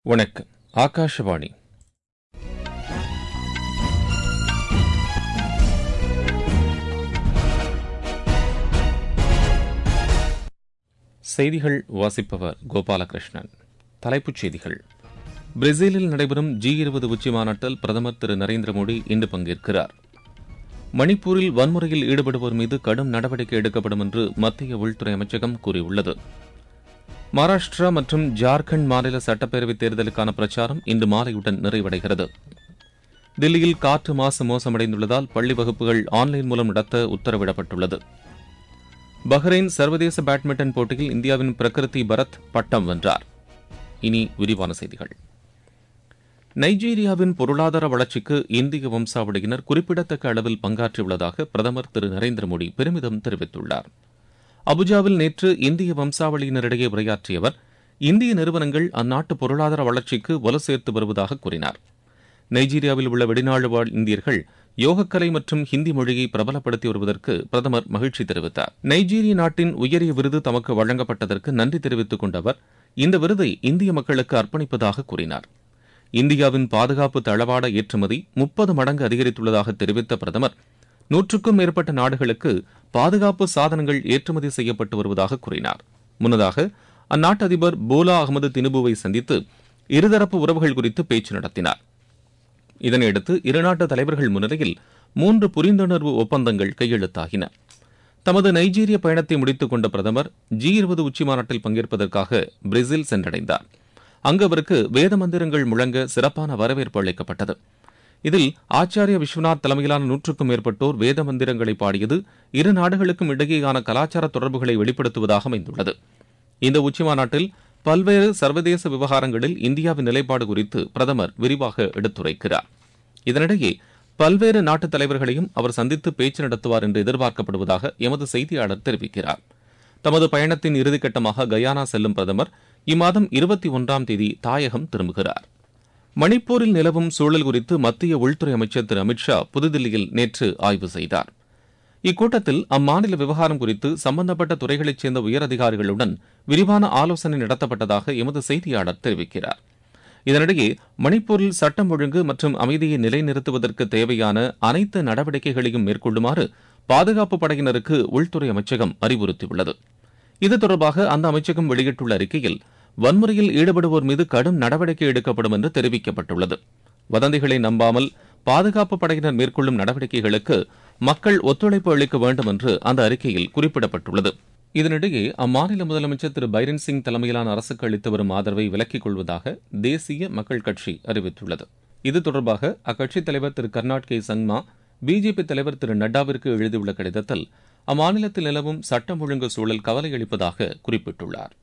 வணக்கம் ஆகாஷவாணி செய்திகள் வாசிப்பவர் கோபாலகிருஷ்ணன் தலைப்புச் செய்திகள் பிரேசிலில் நடைபெறும் ஜி இருபது உச்சி மாநாட்டில் பிரதமர் திரு நரேந்திர மோடி இன்று பங்கேற்கிறார் மணிப்பூரில் வன்முறையில் ஈடுபடுவோர் மீது கடும் நடவடிக்கை எடுக்கப்படும் என்று மத்திய உள்துறை அமைச்சகம் கூறியுள்ளது மகாராஷ்டிரா மற்றும் ஜார்க்கண்ட் மாநில சட்டப்பேரவைத் தேர்தலுக்கான பிரச்சாரம் இன்று மாலையுடன் நிறைவடைகிறது தில்லியில் காற்று மாசு மோசமடைந்துள்ளதால் பள்ளி வகுப்புகள் ஆன்லைன் மூலம் நடத்த உத்தரவிடப்பட்டுள்ளது பஹ்ரைன் சர்வதேச பேட்மிண்டன் போட்டியில் இந்தியாவின் பிரகிருதி பரத் பட்டம் வென்றார் இனி விரிவான செய்திகள் நைஜீரியாவின் பொருளாதார வளர்ச்சிக்கு இந்திய வம்சாவளியினர் குறிப்பிடத்தக்க அளவில் பங்காற்றியுள்ளதாக பிரதமர் திரு நரேந்திர மோடி பெருமிதம் தெரிவித்துள்ளார் அபுஜாவில் நேற்று இந்திய வம்சாவளியினரிடையே உரையாற்றிய அவர் இந்திய நிறுவனங்கள் அந்நாட்டு பொருளாதார வளர்ச்சிக்கு வலு சேர்த்து வருவதாக கூறினார் நைஜீரியாவில் உள்ள வெளிநாடு வாழ் இந்தியர்கள் யோகக்கலை மற்றும் ஹிந்தி மொழியை பிரபலப்படுத்தி வருவதற்கு பிரதமர் மகிழ்ச்சி தெரிவித்தார் நைஜீரிய நாட்டின் உயரிய விருது தமக்கு வழங்கப்பட்டதற்கு நன்றி தெரிவித்துக் கொண்ட அவர் இந்த விருதை இந்திய மக்களுக்கு அர்ப்பணிப்பதாக கூறினார் இந்தியாவின் பாதுகாப்பு தளவாட ஏற்றுமதி முப்பது மடங்கு அதிகரித்துள்ளதாக தெரிவித்த பிரதமர் நூற்றுக்கும் மேற்பட்ட நாடுகளுக்கு பாதுகாப்பு சாதனங்கள் ஏற்றுமதி செய்யப்பட்டு வருவதாக கூறினார் முன்னதாக அந்நாட்டு அதிபர் போலா அகமது தினுபுவை சந்தித்து இருதரப்பு உறவுகள் குறித்து பேச்சு நடத்தினார் இதனையடுத்து இருநாட்டு தலைவர்கள் முன்னிலையில் மூன்று புரிந்துணர்வு ஒப்பந்தங்கள் கையெழுத்தாகின தமது நைஜீரிய பயணத்தை முடித்துக் கொண்ட பிரதமர் ஜி இருபது உச்சி மாநாட்டில் பங்கேற்பதற்காக பிரேசில் சென்றடைந்தார் அங்கு அவருக்கு வேத மந்திரங்கள் முழங்க சிறப்பான வரவேற்பு அளிக்கப்பட்டது இதில் ஆச்சாரிய விஸ்வநாத் தலைமையிலான நூற்றுக்கும் மேற்பட்டோர் வேத மந்திரங்களை பாடியது இரு நாடுகளுக்கும் இடையேயான கலாச்சார தொடர்புகளை வெளிப்படுத்துவதாக அமைந்துள்ளது இந்த உச்சிமாநாட்டில் பல்வேறு சர்வதேச விவகாரங்களில் இந்தியாவின் நிலைப்பாடு குறித்து பிரதமர் விரிவாக எடுத்துரைக்கிறார் இதனிடையே பல்வேறு நாட்டு தலைவர்களையும் அவர் சந்தித்து பேச்சு நடத்துவார் என்று எதிர்பார்க்கப்படுவதாக எமது செய்தியாளர் தெரிவிக்கிறார் தமது பயணத்தின் இறுதிக்கட்டமாக கயானா செல்லும் பிரதமர் இம்மாதம் இருபத்தி ஒன்றாம் தேதி தாயகம் திரும்புகிறார் மணிப்பூரில் நிலவும் சூழல் குறித்து மத்திய உள்துறை அமைச்சர் திரு அமித்ஷா புதுதில்லியில் நேற்று ஆய்வு செய்தார் இக்கூட்டத்தில் அம்மாநில விவகாரம் குறித்து சம்பந்தப்பட்ட துறைகளைச் சேர்ந்த உயரதிகாரிகளுடன் விரிவான ஆலோசனை நடத்தப்பட்டதாக எமது செய்தியாளர் தெரிவிக்கிறார் இதனிடையே மணிப்பூரில் சட்டம் ஒழுங்கு மற்றும் அமைதியை நிலைநிறுத்துவதற்கு தேவையான அனைத்து நடவடிக்கைகளையும் மேற்கொள்ளுமாறு பாதுகாப்பு படையினருக்கு உள்துறை அமைச்சகம் அறிவுறுத்தியுள்ளது இது தொடர்பாக அந்த அமைச்சகம் வெளியிட்டுள்ள அறிக்கையில் வன்முறையில் ஈடுபடுவோர் மீது கடும் நடவடிக்கை எடுக்கப்படும் என்று தெரிவிக்கப்பட்டுள்ளது வதந்திகளை நம்பாமல் பாதுகாப்பு படையினர் மேற்கொள்ளும் நடவடிக்கைகளுக்கு மக்கள் ஒத்துழைப்பு அளிக்க வேண்டும் என்று அந்த அறிக்கையில் குறிப்பிடப்பட்டுள்ளது இதனிடையே அம்மாநில முதலமைச்சர் திரு பைரன் சிங் தலைமையிலான அரசுக்கு அளித்து வரும் ஆதரவை விலக்கிக் கொள்வதாக தேசிய மக்கள் கட்சி அறிவித்துள்ளது இது தொடர்பாக அக்கட்சித் தலைவர் திரு கர்நாட் கே சங்மா பிஜேபி தலைவர் திரு நட்டாவிற்கு எழுதியுள்ள கடிதத்தில் அம்மாநிலத்தில் நிலவும் சட்டம் ஒழுங்கு சூழல் கவலை அளிப்பதாக குறிப்பிட்டுள்ளார்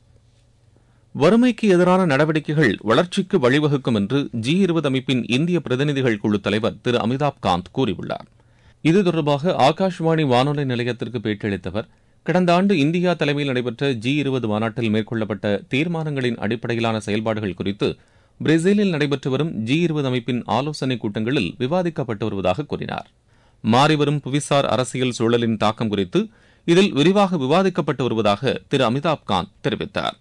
வறுமைக்கு எதிரான நடவடிக்கைகள் வளர்ச்சிக்கு வழிவகுக்கும் என்று ஜி இருபது அமைப்பின் இந்திய பிரதிநிதிகள் குழு தலைவர் திரு அமிதாப் காந்த் கூறியுள்ளார் இது தொடர்பாக ஆகாஷ்வாணி வானொலி நிலையத்திற்கு பேட்டியளித்தவர் கடந்த ஆண்டு இந்தியா தலைமையில் நடைபெற்ற ஜி இருபது மாநாட்டில் மேற்கொள்ளப்பட்ட தீர்மானங்களின் அடிப்படையிலான செயல்பாடுகள் குறித்து பிரேசிலில் நடைபெற்று வரும் ஜி இருபது அமைப்பின் ஆலோசனைக் கூட்டங்களில் விவாதிக்கப்பட்டு வருவதாக கூறினார் மாறிவரும் புவிசார் அரசியல் சூழலின் தாக்கம் குறித்து இதில் விரிவாக விவாதிக்கப்பட்டு வருவதாக திரு அமிதாப் காந்த் தெரிவித்தார்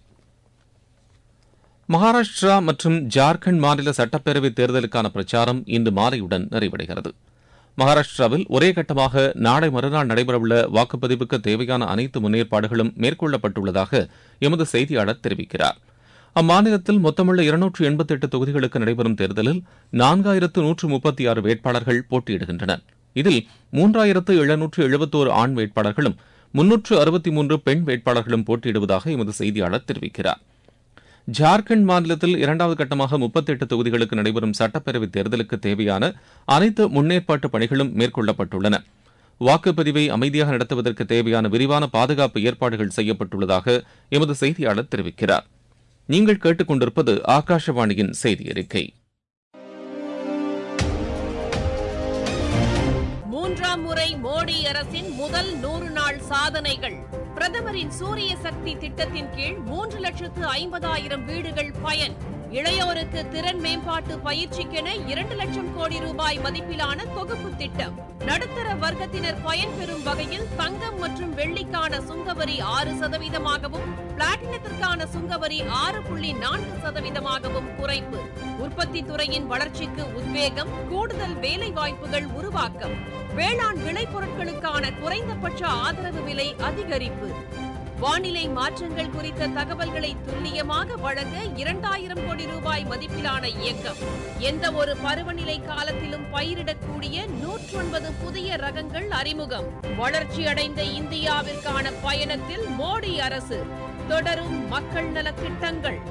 மகாராஷ்டிரா மற்றும் ஜார்க்கண்ட் மாநில சட்டப்பேரவைத் தேர்தலுக்கான பிரச்சாரம் இன்று மாலையுடன் நிறைவடைகிறது மகாராஷ்டிராவில் ஒரே கட்டமாக நாளை மறுநாள் நடைபெறவுள்ள வாக்குப்பதிவுக்கு தேவையான அனைத்து முன்னேற்பாடுகளும் மேற்கொள்ளப்பட்டுள்ளதாக எமது செய்தியாளர் தெரிவிக்கிறார் அம்மாநிலத்தில் மொத்தமுள்ள இருநூற்று எண்பத்தி எட்டு தொகுதிகளுக்கு நடைபெறும் தேர்தலில் நான்காயிரத்து நூற்று முப்பத்தி ஆறு வேட்பாளர்கள் போட்டியிடுகின்றனர் இதில் மூன்றாயிரத்து எழுநூற்று எழுபத்தோரு ஆண் வேட்பாளர்களும் முன்னூற்று அறுபத்தி மூன்று பெண் வேட்பாளர்களும் போட்டியிடுவதாக எமது செய்தியாளர் தெரிவிக்கிறார் ஜார்க்கண்ட் மாநிலத்தில் இரண்டாவது கட்டமாக முப்பத்தி எட்டு தொகுதிகளுக்கு நடைபெறும் சட்டப்பேரவைத் தேர்தலுக்கு தேவையான அனைத்து முன்னேற்பாட்டு பணிகளும் மேற்கொள்ளப்பட்டுள்ளன வாக்குப்பதிவை அமைதியாக நடத்துவதற்கு தேவையான விரிவான பாதுகாப்பு ஏற்பாடுகள் செய்யப்பட்டுள்ளதாக எமது செய்தியாளர் தெரிவிக்கிறார் நீங்கள் கேட்டுக்கொண்டிருப்பது ஆகாஷவாணியின் செய்தி அறிக்கை மூன்றாம் முறை மோடி அரசின் முதல் நூறு நாள் சாதனைகள் பிரதமரின் சூரிய சக்தி திட்டத்தின் கீழ் மூன்று லட்சத்து ஐம்பதாயிரம் வீடுகள் பயன் இளையோருக்கு திறன் மேம்பாட்டு பயிற்சிக்கென இரண்டு லட்சம் கோடி ரூபாய் மதிப்பிலான தொகுப்பு திட்டம் நடுத்தர வர்க்கத்தினர் பயன்பெறும் வகையில் தங்கம் மற்றும் வெள்ளிக்கான சுங்கவரி ஆறு சதவீதமாகவும் பிளாட்டினத்திற்கான சுங்கவரி ஆறு புள்ளி நான்கு சதவீதமாகவும் குறைப்பு உற்பத்தி துறையின் வளர்ச்சிக்கு உத்வேகம் கூடுதல் வேலை வாய்ப்புகள் உருவாக்கம் வேளாண் விளைபொருட்களுக்கான குறைந்தபட்ச ஆதரவு விலை அதிகரிப்பு வானிலை மாற்றங்கள் குறித்த தகவல்களை துல்லியமாக வழங்க இரண்டாயிரம் கோடி ரூபாய் மதிப்பிலான இயக்கம் எந்த ஒரு பருவநிலை காலத்திலும் பயிரிடக்கூடிய நூற்றொன்பது புதிய ரகங்கள் அறிமுகம் வளர்ச்சியடைந்த இந்தியாவிற்கான பயணத்தில் மோடி அரசு தொடரும் மக்கள் நலத் திட்டங்கள்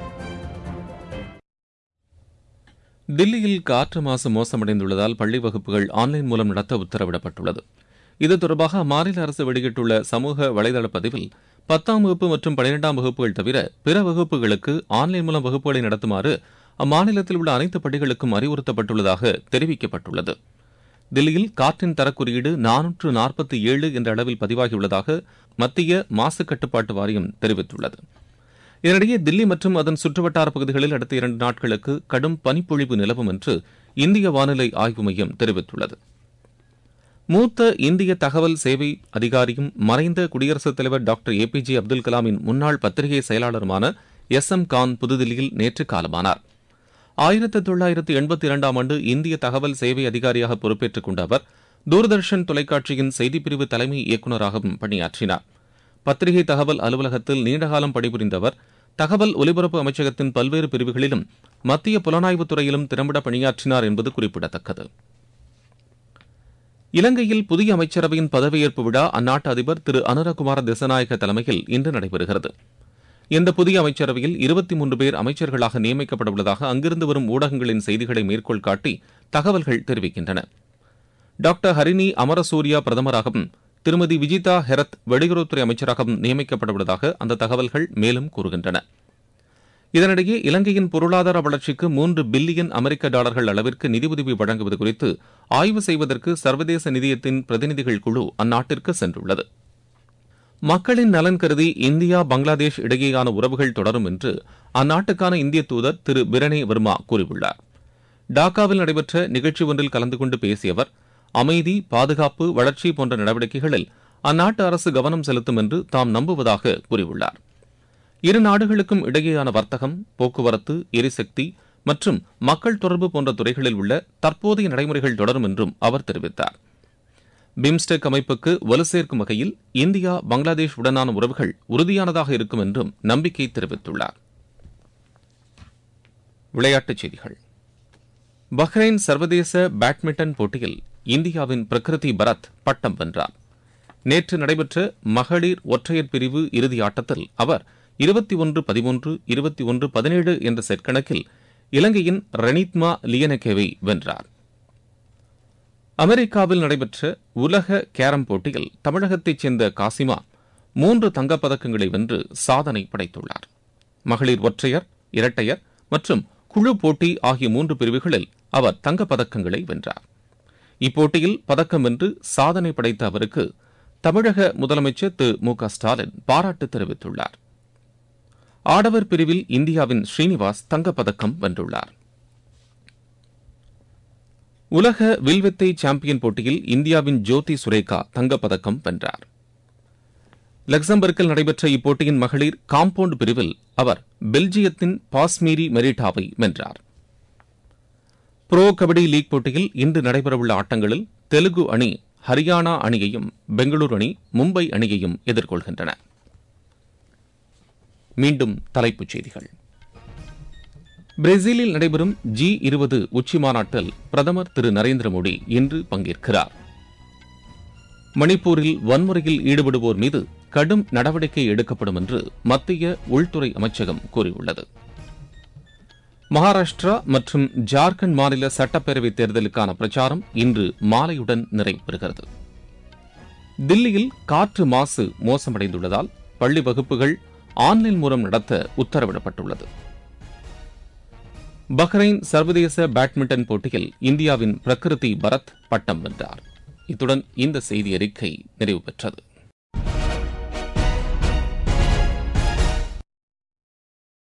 தில்லியில் காற்று மாசு மோசமடைந்துள்ளதால் பள்ளி வகுப்புகள் ஆன்லைன் மூலம் நடத்த உத்தரவிடப்பட்டுள்ளது இது தொடர்பாக அம்மாநில அரசு வெளியிட்டுள்ள சமூக வலைதள பதிவில் பத்தாம் வகுப்பு மற்றும் பனிரெண்டாம் வகுப்புகள் தவிர பிற வகுப்புகளுக்கு ஆன்லைன் மூலம் வகுப்புகளை நடத்துமாறு அம்மாநிலத்தில் உள்ள அனைத்து பள்ளிகளுக்கும் அறிவுறுத்தப்பட்டுள்ளதாக தெரிவிக்கப்பட்டுள்ளது தில்லியில் காற்றின் தரக்குறியீடு நானூற்று நாற்பத்தி ஏழு என்ற அளவில் பதிவாகியுள்ளதாக மத்திய மாசு கட்டுப்பாட்டு வாரியம் தெரிவித்துள்ளது இதனிடையே தில்லி மற்றும் அதன் சுற்றுவட்டார பகுதிகளில் அடுத்த இரண்டு நாட்களுக்கு கடும் பனிப்பொழிவு நிலவும் என்று இந்திய வானிலை ஆய்வு மையம் தெரிவித்துள்ளது மூத்த இந்திய தகவல் சேவை அதிகாரியும் மறைந்த குடியரசுத் தலைவர் doctor A P J Abdul கலாமின் முன்னாள் பத்திரிகை செயலாளருமான எஸ் எம் கான் புதுதில்லியில் நேற்று காலமானார் ஆயிரத்து தொள்ளாயிரத்து எண்பத்தி இரண்டாம் ஆண்டு இந்திய தகவல் சேவை அதிகாரியாக பொறுப்பேற்றுக் கொண்ட அவர் தூர்தர்ஷன் தொலைக்காட்சியின் செய்திப்பிரிவு தலைமை இயக்குநராகவும் பணியாற்றினார் பத்திரிகை தகவல் அலுவலகத்தில் நீண்டகாலம் பணிபுரிந்த அவர் தகவல் ஒலிபரப்பு அமைச்சகத்தின் பல்வேறு பிரிவுகளிலும் மத்திய புலனாய்வுத் துறையிலும் திறம்பட பணியாற்றினார் என்பது குறிப்பிடத்தக்கது இலங்கையில் புதிய அமைச்சரவையின் பதவியேற்பு விழா அந்நாட்டு அதிபர் திரு அனுரகுமார திசநாயக தலைமையில் இன்று நடைபெறுகிறது இந்த புதிய அமைச்சரவையில் இருபத்தி மூன்று பேர் அமைச்சர்களாக நியமிக்கப்பட உள்ளதாக அங்கிருந்து வரும் ஊடகங்களின் செய்திகளை மேற்கோள் காட்டி தகவல்கள் தெரிவிக்கின்றன டாக்டர் ஹரிணி அமரசூரியா பிரதமராகவும் திருமதி விஜிதா ஹெரத் வெளியுறவுத்துறை அமைச்சராகவும் நியமிக்கப்பட உள்ளதாக அந்த தகவல்கள் மேலும் கூறுகின்றன இதனிடையே இலங்கையின் பொருளாதார வளர்ச்சிக்கு மூன்று பில்லியன் அமெரிக்க டாலர்கள் அளவிற்கு நிதியுதவி வழங்குவது குறித்து ஆய்வு செய்வதற்கு சர்வதேச நிதியத்தின் பிரதிநிதிகள் குழு அந்நாட்டிற்கு சென்றுள்ளது மக்களின் நலன் கருதி இந்தியா பங்களாதேஷ் இடையேயான உறவுகள் தொடரும் என்று அந்நாட்டுக்கான இந்திய தூதர் திரு பிரனே வர்மா கூறியுள்ளார் டாக்காவில் நடைபெற்ற நிகழ்ச்சி ஒன்றில் கலந்து கொண்டு பேசிய அவர் அமைதி பாதுகாப்பு வளர்ச்சி போன்ற நடவடிக்கைகளில் அந்நாட்டு அரசு கவனம் செலுத்தும் என்று தாம் நம்புவதாக கூறியுள்ளார் இரு நாடுகளுக்கும் இடையேயான வர்த்தகம் போக்குவரத்து எரிசக்தி மற்றும் மக்கள் தொடர்பு போன்ற துறைகளில் உள்ள தற்போதைய நடைமுறைகள் தொடரும் என்றும் அவர் தெரிவித்தார் பிம்ஸ்டெக் அமைப்புக்கு வலு சேர்க்கும் வகையில் இந்தியா பங்களாதேஷ் உடனான உறவுகள் உறுதியானதாக இருக்கும் என்றும் நம்பிக்கை தெரிவித்துள்ளார் விளையாட்டுச் செய்திகள் பஹ்ரைன் சர்வதேச பேட்மிண்டன் போட்டியில் இந்தியாவின் பிரகிருதி பரத் பட்டம் வென்றார் நேற்று நடைபெற்ற மகளிர் ஒற்றையர் பிரிவு இறுதி ஆட்டத்தில் அவர் இருபத்தி ஒன்று பதிமூன்று இருபத்தி ஒன்று பதினேழு என்ற செட் கணக்கில் இலங்கையின் ரணித்மா லியனகேவை வென்றார் அமெரிக்காவில் நடைபெற்ற உலக கேரம் போட்டியில் தமிழகத்தைச் சேர்ந்த காசிமா மூன்று தங்கப்பதக்கங்களை வென்று சாதனை படைத்துள்ளார் மகளிர் ஒற்றையர் இரட்டையர் மற்றும் குழு போட்டி ஆகிய மூன்று பிரிவுகளில் அவர் தங்கப்பதக்கங்களை வென்றார் இப்போட்டியில் பதக்கம் வென்று சாதனை படைத்த அவருக்கு தமிழக முதலமைச்சர் திரு மு க ஸ்டாலின் பாராட்டு தெரிவித்துள்ளார் ஆடவர் பிரிவில் இந்தியாவின் ஸ்ரீனிவாஸ் தங்கப்பதக்கம் வென்றுள்ளார் உலக வில்வித்தை சாம்பியன் போட்டியில் இந்தியாவின் ஜோதி சுரேகா தங்கப்பதக்கம் வென்றார் லக்சம்பர்க்கில் நடைபெற்ற இப்போட்டியின் மகளிர் காம்பவுண்ட் பிரிவில் அவர் பெல்ஜியத்தின் பாஸ்மீரி மெரிட்டாவை வென்றார் புரோ கபடி லீக் போட்டியில் இன்று நடைபெறவுள்ள ஆட்டங்களில் தெலுங்கு அணி ஹரியானா அணியையும் பெங்களூரு அணி மும்பை அணியையும் எதிர்கொள்கின்றன மீண்டும் தலைப்புச் செய்திகள் பிரேசிலில் நடைபெறும் ஜி இருபது உச்சி மாநாட்டில் பிரதமர் திரு நரேந்திர மோடி இன்று பங்கேற்கிறார் மணிப்பூரில் வன்முறையில் ஈடுபடுவோர் மீது கடும் நடவடிக்கை எடுக்கப்படும் என்று மத்திய உள்துறை அமைச்சகம் கூறியுள்ளது மகாராஷ்டிரா மற்றும் ஜார்க்கண்ட் மாநில சட்டப்பேரவைத் தேர்தலுக்கான பிரச்சாரம் இன்று மாலையுடன் நிறைவு தில்லியில் காற்று மாசு மோசமடைந்துள்ளதால் பள்ளி வகுப்புகள் ஆன்லைன் மூலம் நடத்த உத்தரவிடப்பட்டுள்ளது பஹ்ரைன் சர்வதேச பேட்மிண்டன் போட்டியில் இந்தியாவின் பிரகிருதி பரத் பட்டம் வென்றார் இத்துடன் இந்த செய்தி அறிக்கை நிறைவு பெற்றது